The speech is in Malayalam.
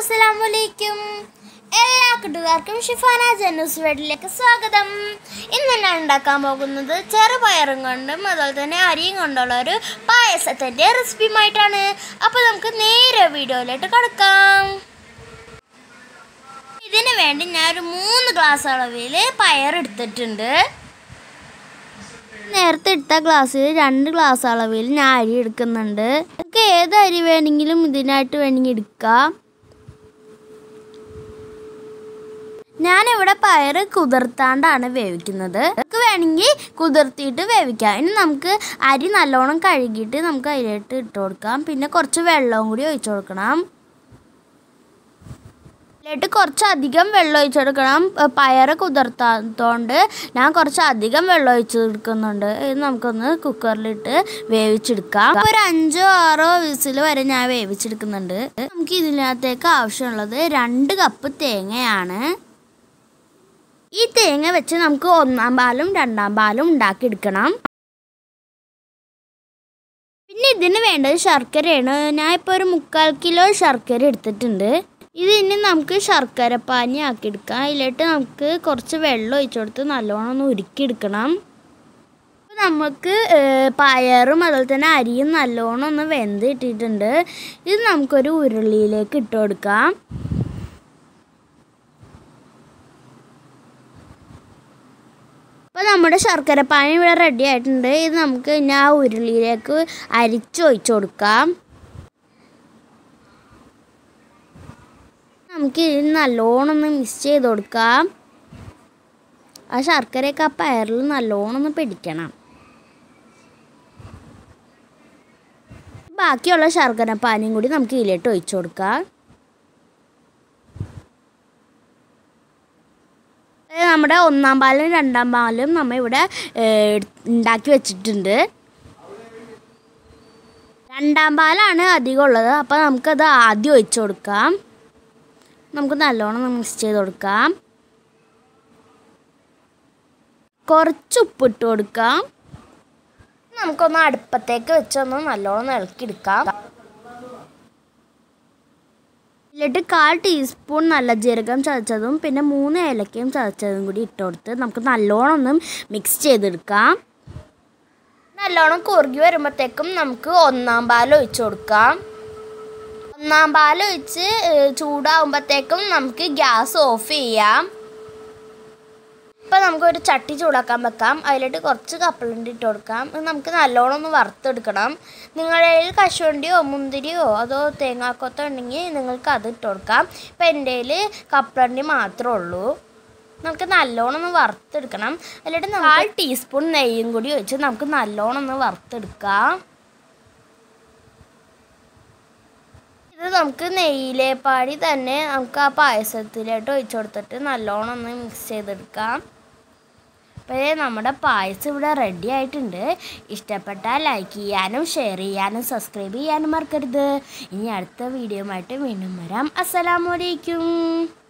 അസ്സലാമലൈക്കും എല്ലാ കൂട്ടുകാർക്കും ഷിഫാന ജന്നൂസ് വീട്ടിലേക്ക് സ്വാഗതം ഇന്ന് ഞാൻ ഉണ്ടാക്കാൻ പോകുന്നത് ചെറുപയറും കൊണ്ടും അതുപോലെ തന്നെ അരിയും കൊണ്ടുള്ള ഒരു പായസത്തിൻ്റെ റെസിപ്പിയുമായിട്ടാണ് അപ്പോൾ നമുക്ക് നേരെ വീഡിയോയിലോട്ട് കിടക്കാം ഇതിന് വേണ്ടി ഞാൻ ഒരു മൂന്ന് ഗ്ലാസ് അളവിൽ പയർ എടുത്തിട്ടുണ്ട് നേരത്തെ എടുത്ത ഗ്ലാസ്സിൽ രണ്ട് ഗ്ലാസ് അളവിൽ ഞാൻ അരി എടുക്കുന്നുണ്ട് നമുക്ക് ഏത് അരി വേണമെങ്കിലും ഇതിനായിട്ട് വേണമെങ്കിൽ എടുക്കാം ഞാനിവിടെ പയർ കുതിർത്താണ്ടാണ് വേവിക്കുന്നത് നമുക്ക് വേണമെങ്കിൽ കുതിർത്തിയിട്ട് വേവിക്കാം ഇനി നമുക്ക് അരി നല്ലോണം കഴുകിയിട്ട് നമുക്ക് അതിലോട്ട് ഇട്ട് കൊടുക്കാം പിന്നെ കുറച്ച് വെള്ളവും കൂടി ഒഴിച്ചു കൊടുക്കണം ഇതിലോട്ട് കുറച്ച് അധികം വെള്ളം ഒഴിച്ചു കൊടുക്കണം പയർ കുതിർത്താത്തോണ്ട് ഞാൻ കുറച്ച് അധികം വെള്ളം ഒഴിച്ചു കൊടുക്കുന്നുണ്ട് ഇത് നമുക്കൊന്ന് കുക്കറിലിട്ട് വേവിച്ചെടുക്കാം ഒരു അഞ്ചോ ആറോ വിസിൽ വരെ ഞാൻ വേവിച്ചെടുക്കുന്നുണ്ട് നമുക്ക് ഇതിനകത്തേക്ക് ആവശ്യമുള്ളത് രണ്ട് കപ്പ് തേങ്ങയാണ് ഈ തേങ്ങ വെച്ച് നമുക്ക് ഒന്നാം പാലും രണ്ടാം പാലും ഉണ്ടാക്കിയെടുക്കണം പിന്നെ ഇതിന് വേണ്ടത് ശർക്കരയാണ് ഞാൻ ഇപ്പോൾ ഒരു മുക്കാൽ കിലോ ശർക്കര എടുത്തിട്ടുണ്ട് ഇത് ഇനി നമുക്ക് ശർക്കര പാനി ആക്കിയെടുക്കാം അതിലോട്ട് നമുക്ക് കുറച്ച് വെള്ളം ഒഴിച്ചു കൊടുത്ത് നല്ലോണം ഒന്ന് ഉരുക്കിയെടുക്കണം അപ്പോൾ നമുക്ക് പയറും അതുപോലെ തന്നെ അരിയും നല്ലോണം ഒന്ന് വെന്ത് ഇട്ടിട്ടുണ്ട് ഇത് നമുക്കൊരു ഉരുളിയിലേക്ക് ഇട്ട് കൊടുക്കാം അപ്പോൾ നമ്മുടെ ശർക്കര പാനി ഇവിടെ റെഡി ആയിട്ടുണ്ട് ഇത് നമുക്ക് ഇനി ആ ഉരുളിയിലേക്ക് അരിച്ചൊഴിച്ചു കൊടുക്കാം നമുക്ക് ഇത് നല്ലോണം ഒന്ന് മിക്സ് ചെയ്ത് കൊടുക്കാം ആ ശർക്കരയൊക്കെ ആ പയറിൽ നല്ലോണം ഒന്ന് പിടിക്കണം ബാക്കിയുള്ള ശർക്കര പാനിയും കൂടി നമുക്ക് ഇതിലോട്ട് ഒഴിച്ചു കൊടുക്കാം നമ്മുടെ ഒന്നാം പാലും രണ്ടാം പാലും നമ്മൾ ഇവിടെ ഉണ്ടാക്കി വെച്ചിട്ടുണ്ട് രണ്ടാം പാലാണ് അധികം ഉള്ളത് അപ്പോൾ നമുക്കത് ആദ്യം ഒഴിച്ചു കൊടുക്കാം നമുക്ക് നല്ലോണം മിക്സ് ചെയ്ത് കൊടുക്കാം കുറച്ച് ഉപ്പിട്ട് കൊടുക്കാം നമുക്കൊന്ന് അടുപ്പത്തേക്ക് വെച്ചൊന്ന് നല്ലോണം ഇളക്കിയെടുക്കാം ഇതിലിട്ട് കാൽ ടീസ്പൂൺ നല്ല ജീരകം ചതച്ചതും പിന്നെ മൂന്ന് ഏലക്കയും ചതച്ചതും കൂടി ഇട്ട് കൊടുത്ത് നമുക്ക് നല്ലോണം ഒന്ന് മിക്സ് ചെയ്തെടുക്കാം നല്ലോണം കുറുകി വരുമ്പോഴത്തേക്കും നമുക്ക് ഒന്നാം പാൽ ഒഴിച്ചു കൊടുക്കാം ഒന്നാം പാൽ ഒഴിച്ച് ചൂടാകുമ്പോഴത്തേക്കും നമുക്ക് ഗ്യാസ് ഓഫ് ചെയ്യാം ഇപ്പം നമുക്കൊരു ചട്ടി ചൂടാക്കാൻ വെക്കാം അതിലോട്ട് കുറച്ച് കപ്പലണ്ടി ഇട്ട് കൊടുക്കാം നമുക്ക് നല്ലോണം ഒന്ന് വറുത്തെടുക്കണം നിങ്ങളുടെ കയ്യിൽ കശുവണ്ടിയോ മുന്തിരിയോ അതോ തേങ്ങാക്കൊത്തോ ഉണ്ടെങ്കിൽ നിങ്ങൾക്ക് അത് ഇട്ട് കൊടുക്കാം ഇപ്പം എൻ്റെ കയ്യിൽ കപ്പലണ്ടി മാത്രമേ ഉള്ളൂ നമുക്ക് നല്ലോണം ഒന്ന് വറുത്തെടുക്കണം അതിലോട്ട് കാൽ ടീസ്പൂൺ നെയ്യും കൂടി ഒഴിച്ച് നമുക്ക് നല്ലോണം ഒന്ന് വറുത്തെടുക്കാം ഇത് നമുക്ക് നെയ്യിലേപ്പാടി തന്നെ നമുക്ക് ആ പായസത്തിലോട്ട് ഒഴിച്ചു കൊടുത്തിട്ട് നല്ലോണം ഒന്ന് മിക്സ് ചെയ്തെടുക്കാം അപ്പോൾ നമ്മുടെ പായസം ഇവിടെ റെഡി ആയിട്ടുണ്ട് ഇഷ്ടപ്പെട്ടാൽ ലൈക്ക് ചെയ്യാനും ഷെയർ ചെയ്യാനും സബ്സ്ക്രൈബ് ചെയ്യാനും മറക്കരുത് ഇനി അടുത്ത വീഡിയോ ആയിട്ട് വീണ്ടും വരാം അസ്സലാമലൈക്കും